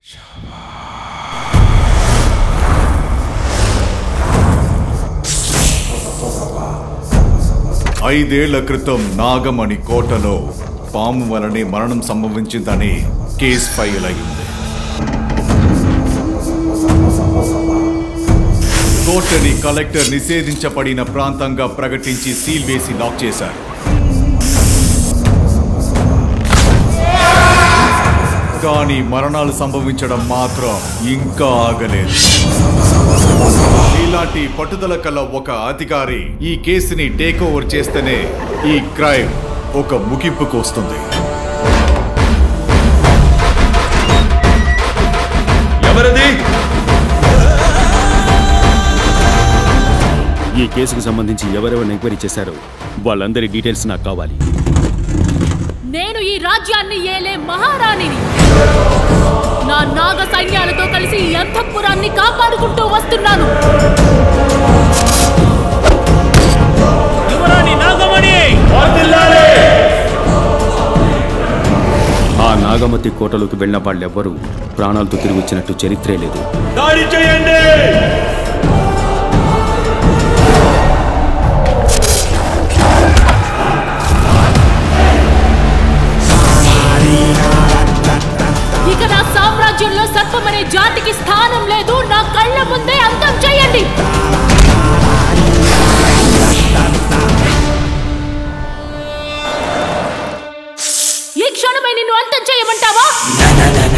ఐదేళ్ల క్రితం నాగమణి కోటలో పాము వలనే మరణం సంభవించిందని కేసు ఫైల్ అయింది కోటని కలెక్టర్ నిషేధించబడిన ప్రాంతంగా ప్రకటించి సీల్ వేసి లాక్ చేశారు కానీ మరణాలు సంభవించడం మాత్రం ఇంకా ఆగలేదు ఇలాంటి పట్టుదల కల ఒక అధికారి ఈ కేసుని టేక్ ఓవర్ చేస్తేనే ఈ క్రైమ్ ఒక ముగింపుకు వస్తుంది ఎవరది ఈ కేసుకు సంబంధించి ఎవరెవరు ఎంక్వైరీ చేశారో వాళ్ళందరి డీటెయిల్స్ నాకు కావాలి నేను ఈ రాజ్యాన్ని ఏలే మహారాణిని నా నాగ సైన్యాలతో కలిసి ఈ అంతఃపురాన్ని కాపాడుకుంటూ వస్తున్నాను యువరాణి నాగమణి ఆ నాగమతి కోటలోకి వెళ్ళిన వాళ్ళెవ్వరూ ప్రాణాలతో తిరిగి వచ్చినట్టు చరిత్రే లేదు దాడి చేయండి ఇక నా సామ్రాజ్యంలో సర్పమనే జాతికి స్థానం లేదు నా కళ్ళ ముందే అంతం చేయండి ఈ క్షణమే నిన్ను అంతం చేయమంటావా